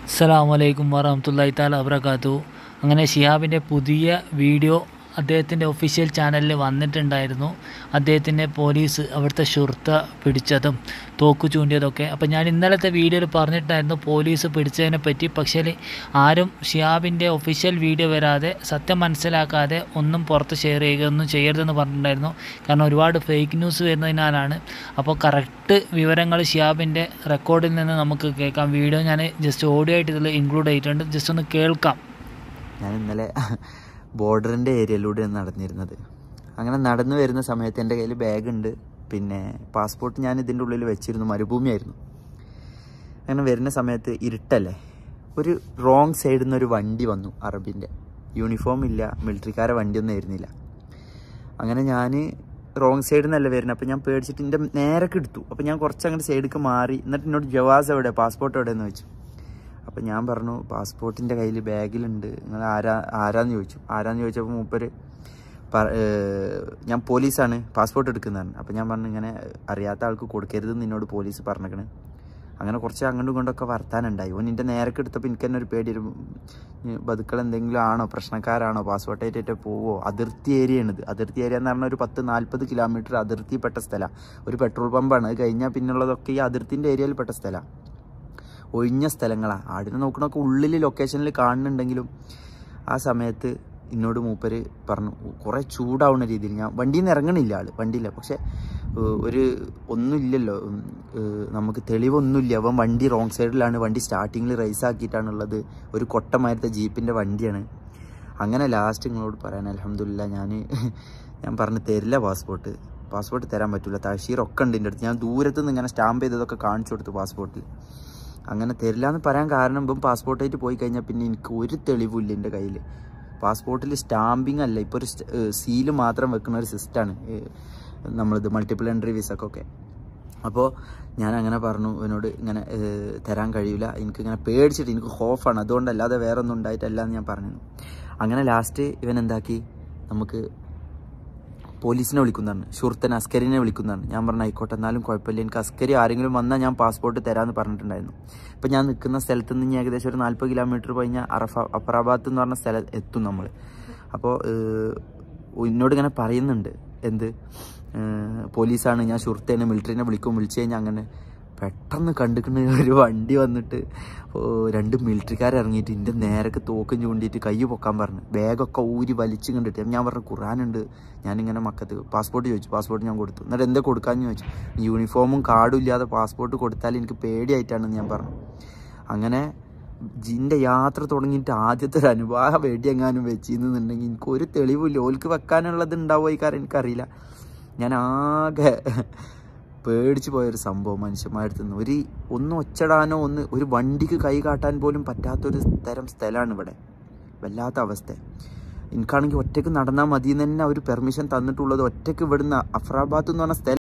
അസ്സലാമു അലൈക്കും വറഹമത്തല്ലാഹി താല വബറകാത്തു അങ്ങനെ ഷിഹാബിൻ്റെ പുതിയ വീഡിയോ അദ്ദേഹത്തിൻ്റെ ഒഫീഷ്യൽ ചാനലിൽ വന്നിട്ടുണ്ടായിരുന്നു അദ്ദേഹത്തിൻ്റെ പോലീസ് അവിടുത്തെ ഷുർത്ത പിടിച്ചതും തോക്ക് ചൂണ്ടിയതൊക്കെ അപ്പോൾ ഞാൻ ഇന്നലത്തെ വീഡിയോയിൽ പറഞ്ഞിട്ടായിരുന്നു പോലീസ് പിടിച്ചതിനെ പറ്റി പക്ഷേ ആരും ഷിഹാബിൻ്റെ ഒഫീഷ്യൽ വീഡിയോ വരാതെ സത്യം മനസ്സിലാക്കാതെ ഒന്നും പുറത്ത് ഷെയർ ചെയ്യുക ഒന്നും ചെയ്യരുതെന്ന് പറഞ്ഞിട്ടുണ്ടായിരുന്നു കാരണം ഒരുപാട് ഫേക്ക് ന്യൂസ് വരുന്നതിനാലാണ് അപ്പോൾ കറക്റ്റ് വിവരങ്ങൾ ഷിഹാബിൻ്റെ റെക്കോർഡിൽ നിന്ന് നമുക്ക് കേൾക്കാം വീഡിയോ ഞാൻ ജസ്റ്റ് ഓഡിയോ ആയിട്ട് ഇതിൽ ഇൻക്ലൂഡ് ചെയ്തിട്ടുണ്ട് ജസ്റ്റ് ഒന്ന് കേൾക്കാം ഞാൻ ഇന്നലെ ബോർഡറിൻ്റെ ഏരിയയിലൂടെയാണ് നടന്നിരുന്നത് അങ്ങനെ നടന്നു വരുന്ന സമയത്ത് എൻ്റെ കയ്യിൽ ബാഗുണ്ട് പിന്നെ പാസ്പോർട്ട് ഞാൻ ഇതിൻ്റെ ഉള്ളിൽ വെച്ചിരുന്നു മരുഭൂമിയായിരുന്നു അങ്ങനെ വരുന്ന സമയത്ത് ഇരുട്ടല്ലേ ഒരു റോങ് സൈഡിൽ നിന്ന് ഒരു വണ്ടി വന്നു അറബിൻ്റെ യൂണിഫോം ഇല്ല മിലിറ്ററിക്കാരെ വണ്ടിയൊന്നും ആയിരുന്നില്ല അങ്ങനെ ഞാൻ റോങ് സൈഡിൽ നിന്നല്ല വരുന്നത് അപ്പോൾ ഞാൻ പേടിച്ചിട്ട് എൻ്റെ നേരക്ക് എടുത്തു അപ്പോൾ ഞാൻ കുറച്ച് അങ്ങോട്ട് സൈഡിലേക്ക് മാറി എന്നിട്ട് എന്നോട് ജവാസ് എവിടെ പാസ്പോർട്ട് എവിടെയെന്ന് ചോദിച്ചു അപ്പോൾ ഞാൻ പറഞ്ഞു പാസ്പോർട്ടിൻ്റെ കയ്യിൽ ബാഗിലുണ്ട് നിങ്ങൾ ആരാ ആരാന്ന് ചോദിച്ചു ആരാന്ന് ചോദിച്ചപ്പോൾ മൂപ്പര് പറ ഏഹ് ഞാൻ പോലീസാണ് പാസ്പോർട്ട് എടുക്കുന്നതാണ് അപ്പോൾ ഞാൻ പറഞ്ഞു ഇങ്ങനെ അറിയാത്ത ആൾക്ക് കൊടുക്കരുത് നിന്നോട് പോലീസ് പറഞ്ഞേക്കണ് അങ്ങനെ കുറച്ച് അങ്ങോട്ടും ഇങ്ങോട്ടൊക്കെ വർത്താനുണ്ടായി ഓൻ എൻ്റെ നേരക്ക് എടുത്തപ്പോൾ എനിക്ക് തന്നെ ഒരു പേടി ഒരു ബതുക്കൾ എന്തെങ്കിലും ആണോ പ്രശ്നക്കാരാണോ പാസ്പോർട്ട് ആയിട്ട് പോവോ അതിർത്തി ഏരിയയാണിത് അതിർത്തി ഏരിയ എന്ന് പറഞ്ഞാൽ ഒരു പത്ത് നാൽപ്പത് കിലോമീറ്റർ അതിർത്തിപ്പെട്ട സ്ഥലമാണ് ഒരു പെട്രോൾ പമ്പാണ് അത് കഴിഞ്ഞാൽ പിന്നുള്ളതൊക്കെ ഈ അതിർത്തിൻ്റെ ഏരിയയിൽ പെട്ട സ്ഥലമാണ് ഒഴിഞ്ഞ സ്ഥലങ്ങളാണ് ആടിനെ നോക്കണമൊക്കെ ഉള്ളിൽ ലൊക്കേഷനിൽ കാണുന്നുണ്ടെങ്കിലും ആ സമയത്ത് എന്നോട് മൂപ്പര് പറഞ്ഞു കുറേ ചൂടാവുന്ന രീതിയിൽ ഞാൻ വണ്ടിയിൽ നിന്ന് ഇറങ്ങണില്ല ആള് വണ്ടിയില്ല പക്ഷെ ഏഹ്, ഒരു ഒന്നുമില്ലല്ലോ ഉം, ഏഹ്, നമുക്ക് തെളിവൊന്നുമില്ല അവൻ വണ്ടി റോങ് സൈഡിലാണ് വണ്ടി സ്റ്റാർട്ടിങ്ങിൽ റേസ് ആക്കിയിട്ടാണുള്ളത് ഒരു കൊട്ടമാരത്തെ ജീപ്പിൻ്റെ വണ്ടിയാണ് അങ്ങനെ ലാസ്റ്റ് നിങ്ങളോട് പറയാൻ അലഹമില്ല ഞാൻ ഞാൻ പറഞ്ഞു തരില്ല പാസ്പോർട്ട് പാസ്പോർട്ട് തരാൻ പറ്റില്ല തഷീറൊക്കെ ഉണ്ട് എൻ്റെ അടുത്ത് ഞാൻ ദൂരത്ത് നിന്ന് ഇങ്ങനെ സ്റ്റാമ്പ് ചെയ്തതൊക്കെ കാണിച്ചു കൊടുത്തു പാസ്പോർട്ടിൽ അങ്ങനെ തരില്ല എന്ന് പറയാൻ കാരണം ഇപ്പം പാസ്പോർട്ടായിട്ട് പോയി കഴിഞ്ഞാൽ പിന്നെ എനിക്ക് ഒരു തെളിവില്ല എൻ്റെ കയ്യിൽ പാസ്പോർട്ടിൽ സ്റ്റാമ്പിങ് അല്ല ഇപ്പോൾ ഒരു സീല് മാത്രം വെക്കുന്ന ഒരു സിസ്റ്റമാണ് നമ്മളിത് മൾട്ടിപ്പിൾ എൻട്രി വിസക്കൊക്കെ അപ്പോൾ ഞാൻ അങ്ങനെ പറഞ്ഞു ഇവനോട് ഇങ്ങനെ ഏഹ്, തരാൻ കഴിയില്ല എനിക്ക് ഇങ്ങനെ പേടിച്ചിട്ട് എനിക്ക് ഹോഫാണ് അതുകൊണ്ടല്ലാതെ വേറെ ഒന്നും ഉണ്ടായിട്ടല്ല എന്ന് ഞാൻ പറഞ്ഞു അങ്ങനെ ലാസ്റ്റ് ഇവൻ എന്താക്കി നമുക്ക് പോലീസിനെ വിളിക്കുന്നതാണ് ഷുർത്തൻ അസ്കരിനെ വിളിക്കുന്നതാണ് ഞാൻ പറഞ്ഞു ആയിക്കോട്ടെ എന്നാലും കുഴപ്പമില്ല എനിക്ക് അസ്കരി ആരെങ്കിലും വന്നാൽ ഞാൻ പാസ്പോർട്ട് തരാമെന്ന് പറഞ്ഞിട്ടുണ്ടായിരുന്നു ഇപ്പം ഞാൻ നിൽക്കുന്ന സ്ഥലത്ത് നിന്ന് ഇനി ഏകദേശം ഒരു നാൽപ്പത് കിലോമീറ്റർ കഴിഞ്ഞാൽ അറഫ അഫറാബാദ് എന്ന് പറഞ്ഞ സ്ഥലം എത്തും നമ്മൾ അപ്പോൾ എന്നോട് ഇങ്ങനെ പറയുന്നുണ്ട് എന്ത് ഏഹ്, പോലീസാണ് ഞാൻ ഷുർത്തേനെ മിലിറ്ററിനെ വിളിക്കും വിളിച്ചു കഴിഞ്ഞാൽ അങ്ങനെ പെട്ടെന്ന് കണ്ടിക്കുന്ന ഒരു വണ്ടി വന്നിട്ട് ഓ, രണ്ട് മിലിറ്ററിക്കാർ ഇറങ്ങിയിട്ട് എൻ്റെ നേരക്ക് തോക്കും ചൂണ്ടിയിട്ട് കൈ പൊക്കാൻ പറഞ്ഞു ബാഗൊക്കെ ഊരി വലിച്ചു കണ്ടിട്ട് ഞാൻ പറഞ്ഞു ഖുറാനുണ്ട് ഞാനിങ്ങനെ മക്കത്ത് പാസ്പോർട്ട് ചോദിച്ചു പാസ്പോർട്ട് ഞാൻ കൊടുത്തു എന്നിട്ട് എന്താ കൊടുക്കാമെന്ന് ചോദിച്ചു യൂണിഫോമും കാർഡും ഇല്ലാതെ പാസ്പോർട്ട് കൊടുത്താൽ എനിക്ക് പേടിയായിട്ടാണെന്ന് ഞാൻ പറഞ്ഞു അങ്ങനെ ജിൻ്റെ യാത്ര തുടങ്ങിയിട്ട് ആദ്യത്തെ ഒരു അനുഭവ വെടിയെങ്ങാനും വെച്ചിരുന്നുണ്ടെങ്കിൽ എനിക്ക് ഒരു തെളിവില്ല ഓൽക്ക് വെക്കാനുള്ളത് ഉണ്ടാവുമോ ഈ കാര്യം എനിക്കറിയില്ല ഞാൻ ആകെ പേടിച്ചു പോയൊരു സംഭവം മനുഷ്യന്മാരുടെ നിന്ന് ഒരു ഒന്ന് ഒച്ചടാനോ ഒന്ന് ഒരു വണ്ടിക്ക് കൈ കാട്ടാൻ പോലും പറ്റാത്തൊരു തരം സ്ഥലമാണ് ഇവിടെ വല്ലാത്ത അവസ്ഥ എനിക്കാണെങ്കിൽ ഒറ്റയ്ക്ക് നടന്നാൽ മതി എന്ന് തന്നെ അവർ പെർമിഷൻ തന്നിട്ടുള്ളത് ഒറ്റയ്ക്ക് ഇവിടുന്ന് അഫ്രാബാദ് എന്ന് പറഞ്ഞ സ്ഥലം